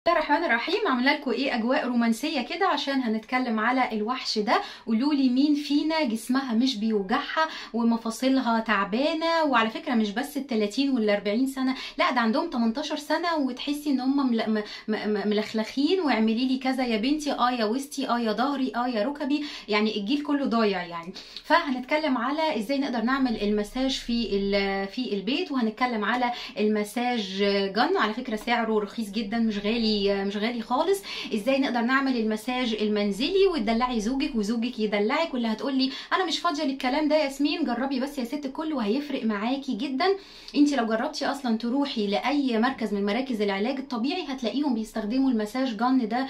بسم الله الرحمن الرحيم عامله لكم ايه اجواء رومانسيه كده عشان هنتكلم على الوحش ده قولوا لي مين فينا جسمها مش بيوجعها ومفاصلها تعبانه وعلى فكره مش بس ال 30 وال 40 سنه لا ده عندهم 18 سنه وتحسي ان هم مل... م... م... ملخلخين واعملي لي كذا يا بنتي اه يا وسطي اه يا ظهري اه يا ركبي يعني الجيل كله ضايع يعني فهنتكلم على ازاي نقدر نعمل المساج في ال... في البيت وهنتكلم على المساج جن على فكره سعره رخيص جدا مش غالي مش غالي خالص ازاي نقدر نعمل المساج المنزلي وتدلعي زوجك وزوجك يدلعك واللي هتقولي انا مش فاضيه للكلام ده ياسمين جربي بس يا ست الكل وهيفرق معاكي جدا انت لو جربتي اصلا تروحي لاي مركز من مراكز العلاج الطبيعي هتلاقيهم بيستخدموا المساج جن ده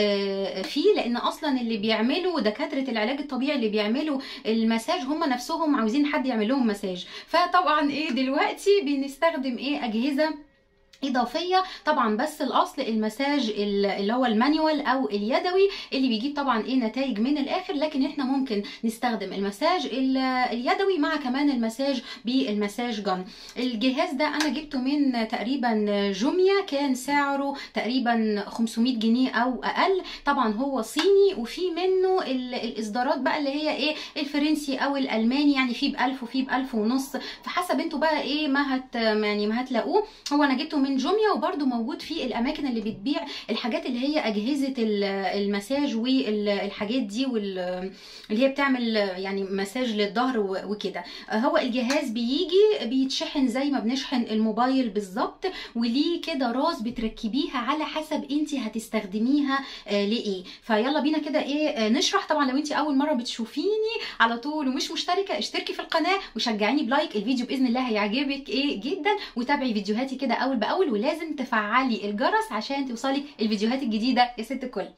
فيه لان اصلا اللي بيعملوا دكاتره العلاج الطبيعي اللي بيعملوا المساج هم نفسهم عاوزين حد يعمل لهم مساج فطبعا ايه دلوقتي بنستخدم ايه اجهزه اضافيه طبعا بس الاصل المساج اللي هو المانيوال او اليدوي اللي بيجيب طبعا ايه نتائج من الاخر لكن احنا ممكن نستخدم المساج اليدوي مع كمان المساج بالمساج جن الجهاز ده انا جبته من تقريبا جوميا كان سعره تقريبا 500 جنيه او اقل طبعا هو صيني وفي منه الاصدارات بقى اللي هي ايه الفرنسي او الالماني يعني في ب 1000 وفي ب 1000 ونص فحسب انتوا بقى ايه ما هت يعني ما هتلاقوه هو انا جبته من جوميا وبرده موجود في الاماكن اللي بتبيع الحاجات اللي هي اجهزه المساج والحاجات دي اللي هي بتعمل يعني مساج للظهر وكده هو الجهاز بيجي بيتشحن زي ما بنشحن الموبايل بالظبط وليه كده راس بتركبيها على حسب انت هتستخدميها لايه فيلا بينا كده ايه نشرح طبعا لو انت اول مره بتشوفيني على طول ومش مشتركه اشتركي في القناه وشجعيني بلايك الفيديو باذن الله هيعجبك ايه جدا وتابعي فيديوهاتي كده اول باول الاول ولازم تفعلي الجرس عشان توصلي الفيديوهات الجديده يا ست الكل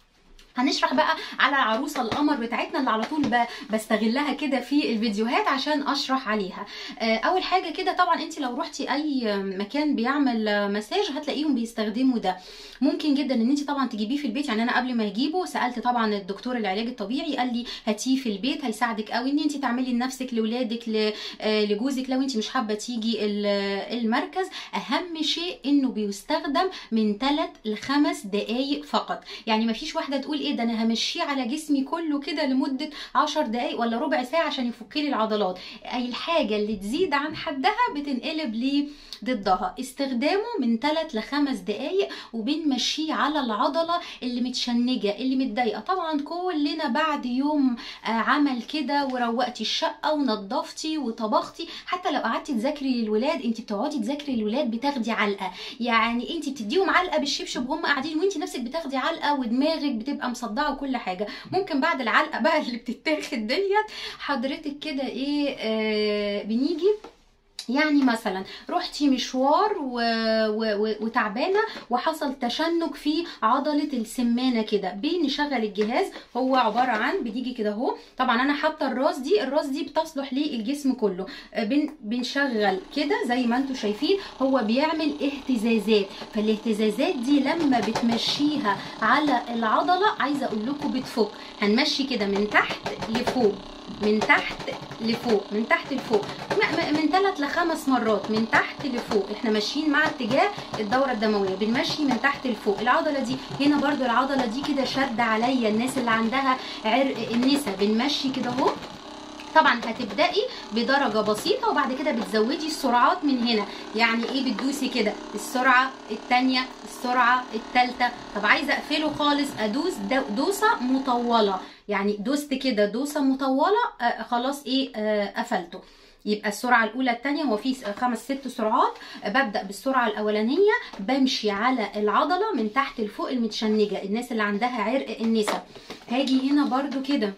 هنشرح بقى على العروسه القمر بتاعتنا اللي على طول بستغلها كده في الفيديوهات عشان اشرح عليها اول حاجه كده طبعا انت لو رحتي اي مكان بيعمل مساج هتلاقيهم بيستخدموا ده ممكن جدا ان انت طبعا تجيبيه في البيت يعني انا قبل ما اجيبه سالت طبعا الدكتور العلاج الطبيعي قال لي هاتيه في البيت هيساعدك قوي ان انت تعملي لنفسك لاولادك لجوزك لو انت مش حابه تيجي المركز اهم شيء انه بيستخدم من 3 ل 5 دقائق فقط يعني ما فيش واحده تقول ايه ده انا همشيه على جسمي كله كده لمده 10 دقائق ولا ربع ساعه عشان يفك لي العضلات اي الحاجه اللي تزيد عن حدها بتنقلب ليه ضدها استخدامه من 3 ل 5 دقائق وبنمشيه على العضله اللي متشنجه اللي متضايقه طبعا كلنا بعد يوم عمل كده وروقتي الشقه ونضفتي وطبختي حتى لو قعدتي تذاكري للولاد انت بتقعدي تذاكري للولاد بتاخدي علقه يعني انت بتديهم علقه بالشبشب وهم قاعدين وانت نفسك بتاخدي علقه ودماغك بتبقى مصدعه وكل حاجه ممكن بعد العلقه بقى اللي بتتاخد ديت حضرتك كده ايه آه بنيجي يعني مثلا رحتي مشوار و... و... وتعبانه وحصل تشنج في عضله السمانه كده بنشغل الجهاز هو عباره عن بتيجي كده اهو طبعا انا حاطه الراس دي الراس دي بتصلح للجسم كله بن... بنشغل كده زي ما انتم شايفين هو بيعمل اهتزازات فالاهتزازات دي لما بتمشيها على العضله عايزه اقول لكم بتفك هنمشي كده من تحت لفوق من تحت لفوق من تحت لفوق من ثلاث لخمس مرات من تحت لفوق احنا ماشيين مع اتجاه الدوره الدمويه بنمشي من تحت لفوق العضله دي هنا برده العضله دي كده شد عليا الناس اللي عندها عرق النسا بنمشي كده اهو طبعا هتبداي بدرجه بسيطه وبعد كده بتزودي السرعات من هنا يعني ايه بتدوسي كده السرعه الثانيه السرعه الثالثه طب عايزه اقفله خالص ادوس دوسه مطوله يعني دوست كده دوسه مطوله آه خلاص ايه آه قفلته يبقى السرعه الاولى الثانيه هو في خمس ست سرعات ببدا بالسرعه الاولانيه بمشي على العضله من تحت لفوق المتشنجه الناس اللي عندها عرق النسا هاجي هنا برده كده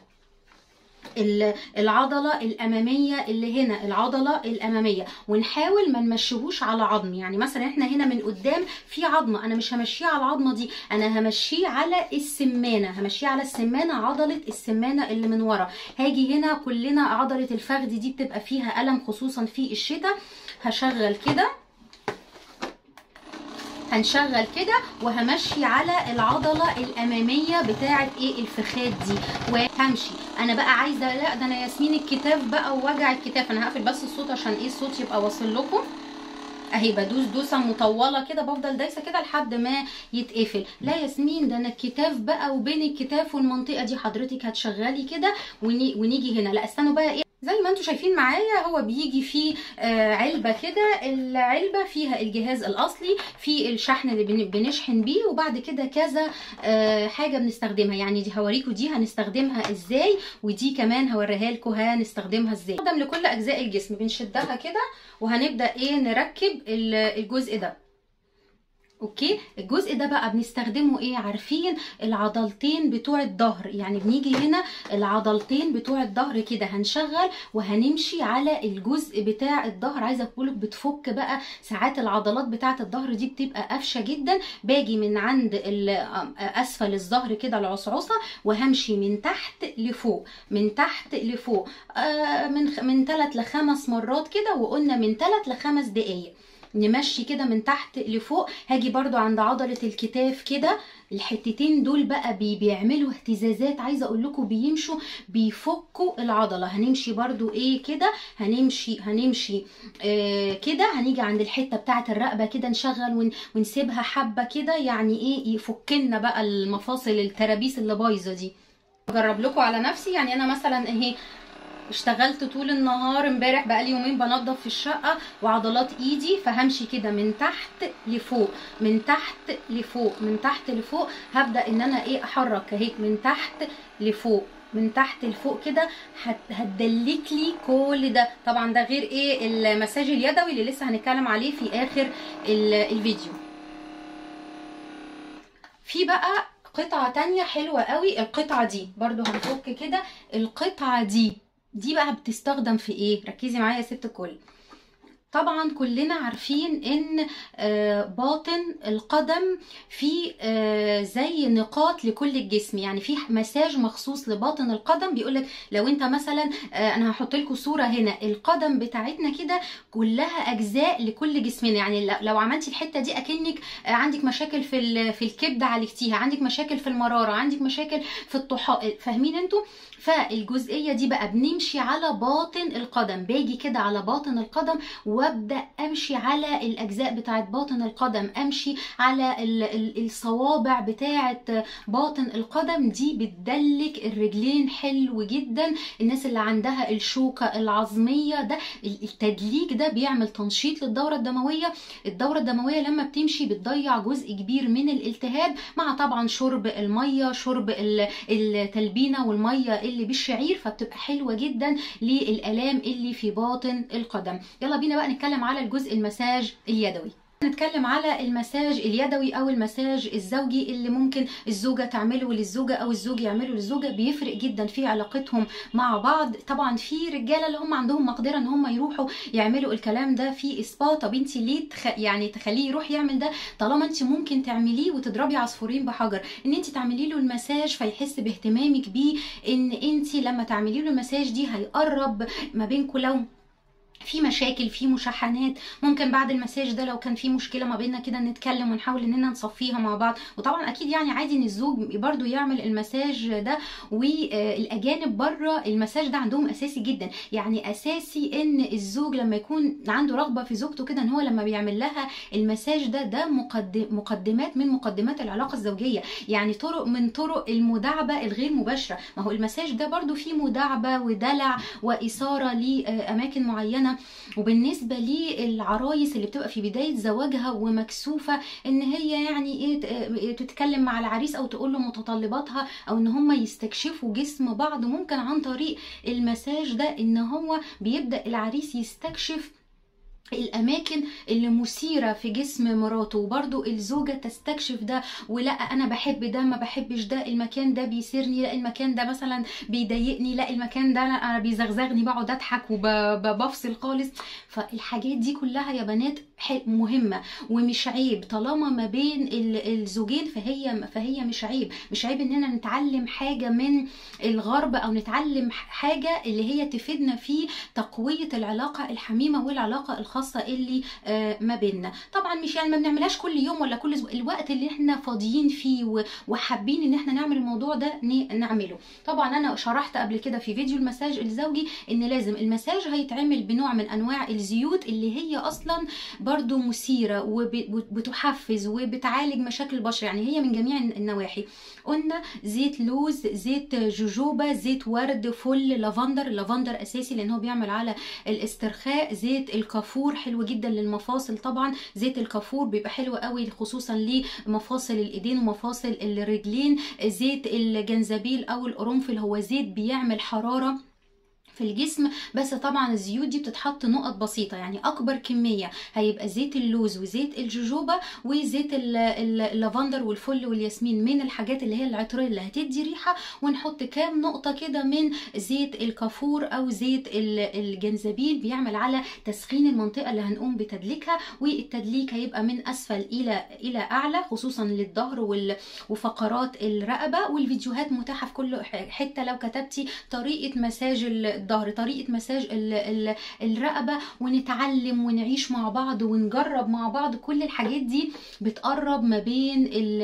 العضله الاماميه اللي هنا العضله الاماميه ونحاول ما نمشيهوش على عظم يعني مثلا احنا هنا من قدام في عظمه انا مش همشيه على العظمه دي انا همشيه على السمانه همشيه على السمانه عضله السمانه اللي من ورا هاجي هنا كلنا عضله الفخذ دي بتبقى فيها الم خصوصا في الشتاء هشغل كده هنشغل كده وهمشي على العضله الاماميه بتاعه ايه الفخاد دي وهمشي انا بقى عايزه لا ده انا ياسمين الكتاف بقى ووجع الكتاف انا هقفل بس الصوت عشان ايه الصوت يبقى واصل لكم اهي بدوس دوسه مطوله كده بفضل دايسه كده لحد ما يتقفل لا ياسمين ده انا الكتاف بقى وبين الكتاف والمنطقه دي حضرتك هتشغلي كده وني ونيجي هنا لا استنوا بقى ايه زي ما انتم شايفين معايا هو بيجي فيه آه علبه كده العلبه فيها الجهاز الاصلي في الشحن اللي بن- بنشحن بيه وبعد كده كذا آه حاجه بنستخدمها يعني دي هوريكم دي هنستخدمها ازاي ودي كمان هوريها لكم هنستخدمها ازاي نستخدم لكل اجزاء الجسم بنشدها كده وهنبدا ايه نركب ال- الجزء ده اوكي الجزء ده بقى بنستخدمه ايه عارفين العضلتين بتوع الظهر يعني بنيجي هنا العضلتين بتوع الظهر كده هنشغل وهنمشي على الجزء بتاع الظهر عايزه اقولك بتفك بقى ساعات العضلات بتاعه الظهر دي بتبقى قافشه جدا باجي من عند ال- اسفل الظهر كده العصعصه وهمشي من تحت لفوق من تحت لفوق آه من خ- من 3 لخمس مرات كده وقلنا من 3 لخمس دقائق نمشي كده من تحت لفوق هاجي برضو عند عضلة الكتاف كده الحتتين دول بقى بي بيعملوا اهتزازات عايزه اقول لكم بيمشوا بيفكوا العضله هنمشي برضو ايه كده هنمشي هنمشي آه كده هنيجي عند الحته بتاعه الرقبه كده نشغل ون ونسيبها حبه كده يعني ايه يفكنا بقى المفاصل الترابيس اللي بايظه دي اجرب لكم على نفسي يعني انا مثلا اهي اشتغلت طول النهار امبارح بقالي يومين بنضف في الشقه وعضلات ايدي فهمشي كده من تحت لفوق من تحت لفوق من تحت لفوق هبدا ان انا ايه احرك اهي من تحت لفوق من تحت لفوق كده هت- هتدلك لي كل ده طبعا ده غير ايه المساج اليدوي اللي لسه هنتكلم عليه في اخر ال- الفيديو في بقى قطعة تانية حلوة قوي القطعة دي برضو هنفك كده القطعة دي دي بقى بتستخدم في ايه ركزي معايا يا ست الكل طبعا كلنا عارفين ان آه، باطن القدم في آه، زي نقاط لكل الجسم يعني في مساج مخصوص لباطن القدم بيقولك لو انت مثلا آه، انا هحط لكم صوره هنا القدم بتاعتنا كده كلها اجزاء لكل جسمنا يعني لو- لو عملتي الحته دي اكنك آه، عندك مشاكل في ال- في الكبد عالجتيها عندك مشاكل في المراره عندك مشاكل في الطحال فاهمين انتوا فالجزئيه دي بقى بنمشي على باطن القدم باجي كده على باطن القدم وابدا امشي على الاجزاء بتاعت باطن القدم امشي على ال- ال- الصوابع بتاعت باطن القدم دي بتدلك الرجلين حلو جدا الناس اللي عندها الشوكه العظميه ده التدليك ده بيعمل تنشيط للدوره الدمويه الدوره الدمويه لما بتمشي بتضيع جزء كبير من الالتهاب مع طبعا شرب الميه شرب ال- التلبينه والميه اللي بالشعير فبتبقى حلوه جدا للالام اللي في باطن القدم يلا بينا بقى نتكلم على الجزء المساج اليدوي نتكلم على المساج اليدوي او المساج الزوجي اللي ممكن الزوجه تعمله للزوجه او الزوج يعمله للزوجه بيفرق جدا في علاقتهم مع بعض طبعا في رجاله اللي هم عندهم مقدره ان هم يروحوا يعملوا الكلام ده في سبا طب انت ليه تخ... يعني تخليه يروح يعمل ده طالما انت ممكن تعمليه وتضربي عصفورين بحجر ان انت تعملي له المساج فيحس باهتمامك بيه ان انت لما تعملي له المساج دي هيقرب ما بينكم لو في مشاكل في مشاحنات ممكن بعد المساج ده لو كان في مشكله ما بيننا كده نتكلم ونحاول اننا نصفيها مع بعض وطبعا اكيد يعني عادي ان الزوج برضو يعمل المساج ده والاجانب بره المساج ده عندهم اساسي جدا يعني اساسي ان الزوج لما يكون عنده رغبه في زوجته كده ان هو لما بيعمل لها المساج ده ده مقدم مقدمات من مقدمات العلاقه الزوجيه يعني طرق من طرق المداعبه الغير مباشره ما هو المساج ده برضو فيه مداعبه ودلع واثاره لاماكن معينه وبالنسبه للعرايس اللي بتبقى في بدايه زواجها ومكسوفه ان هي يعني ايه ت- تتكلم مع العريس او تقول له متطلباتها او ان هم يستكشفوا جسم بعض ممكن عن طريق المساج ده ان هو بيبدا العريس يستكشف الاماكن اللي مثيره في جسم مراته وبرضو الزوجه تستكشف ده ولا انا بحب ده ما بحبش ده المكان ده بيسيرني لا المكان ده مثلا بيضايقني لا المكان ده انا أنا بيزغزغني بقعد اضحك وبفصل خالص فالحاجات دي كلها يا بنات ح- مهمه ومش عيب طالما ما بين ال- الزوجين فهي فهي مش عيب مش عيب اننا نتعلم حاجه من الغرب او نتعلم ح- حاجه اللي هي تفيدنا في تقويه العلاقه الحميمه والعلاقه الخاصه اللي آه، ما بيننا طبعا مش يعني ما بنعملهاش كل يوم ولا كل اسبوع الوقت اللي احنا فاضيين فيه و- وحابين ان احنا نعمل الموضوع ده ن- نعمله طبعا انا شرحت قبل كده في فيديو المساج الزوجي ان لازم المساج هيتعمل بنوع من انواع الزيوت اللي هي اصلا برضو مثيره وبتحفز وبتعالج مشاكل البشره يعني هي من جميع النواحي قلنا زيت لوز زيت جوجوبا زيت ورد فل لافندر اللافندر اساسي لان هو بيعمل على الاسترخاء زيت الكافور حلو جدا للمفاصل طبعا زيت الكافور بيبقى حلو قوي خصوصا لمفاصل الايدين ومفاصل الرجلين زيت الجنزبيل او القرنفل هو زيت بيعمل حراره في الجسم بس طبعا الزيوت دي بتتحط نقط بسيطة يعني أكبر كمية هيبقى زيت اللوز وزيت الجوجوبا وزيت اللافندر والفل والياسمين من الحاجات اللي هي العطرية اللي هتدي ريحة ونحط كام نقطة كده من زيت الكافور أو زيت الجنزبيل بيعمل على تسخين المنطقة اللي هنقوم بتدليكها والتدليك هيبقى من أسفل إلى إلى أعلى خصوصا للظهر وفقرات الرقبة والفيديوهات متاحة في كل حتة لو كتبتي طريقة مساج الظهر طريقه مساج ال ال الرقبه ونتعلم ونعيش مع بعض ونجرب مع بعض كل الحاجات دي بتقرب ما بين ال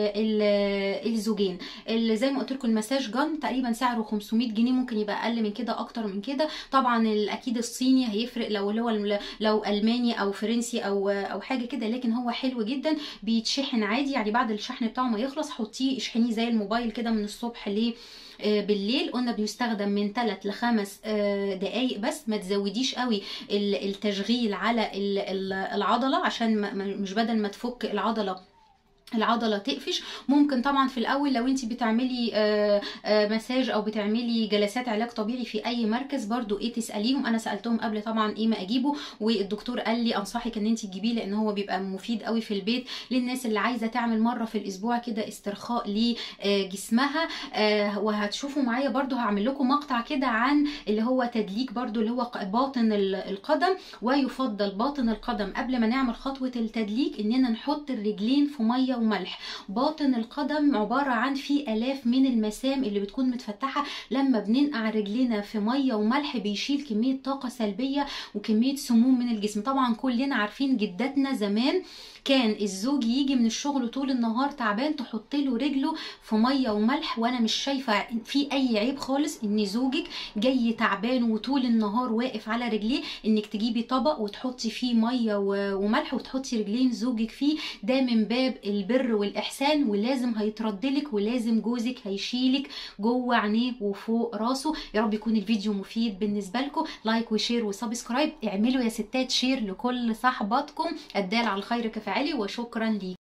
ال الزوجين اللي زي ما قلت لكم المساج جان تقريبا سعره 500 جنيه ممكن يبقى اقل من كده اكتر من كده طبعا اكيد الصيني هيفرق لو اللي هو لو الماني او فرنسي او او حاجه كده لكن هو حلو جدا بيتشحن عادي يعني بعد الشحن بتاعه ما يخلص حطيه اشحنيه زي الموبايل كده من الصبح ليه بالليل قلنا بيستخدم من 3 ل 5 دقائق بس ما تزوديش قوي التشغيل على العضله عشان مش بدل ما تفك العضله العضله تقفش ممكن طبعا في الاول لو انت بتعملي آآ آآ مساج او بتعملي جلسات علاج طبيعي في اي مركز برضو ايه تساليهم انا سالتهم قبل طبعا ايه ما اجيبه والدكتور قال لي انصحك ان انت تجيبيه لان هو بيبقى مفيد قوي في البيت للناس اللي عايزه تعمل مره في الاسبوع كده استرخاء لجسمها وهتشوفوا معايا برضو هعمل لكم مقطع كده عن اللي هو تدليك برضو اللي هو باطن القدم ويفضل باطن القدم قبل ما نعمل خطوه التدليك اننا نحط الرجلين في ميه وملح باطن القدم عبارة عن في آلاف من المسام اللي بتكون متفتحة لما بننقع رجلنا في مية وملح بيشيل كمية طاقة سلبية وكمية سموم من الجسم طبعا كلنا عارفين جداتنا زمان كان الزوج يجي من الشغل طول النهار تعبان تحط له رجله في ميه وملح وانا مش شايفه في اي عيب خالص ان زوجك جاي تعبان وطول النهار واقف على رجليه انك تجيبي طبق وتحطي فيه ميه وملح وتحطي رجلين زوجك فيه ده من باب البر والاحسان ولازم هيتردلك ولازم جوزك هيشيلك جوه عينيه وفوق راسه يا رب يكون الفيديو مفيد بالنسبه لكم لايك وشير وسبسكرايب اعملوا يا ستات شير لكل صاحباتكم الدال على الخير كفاعلي وشكرا ليك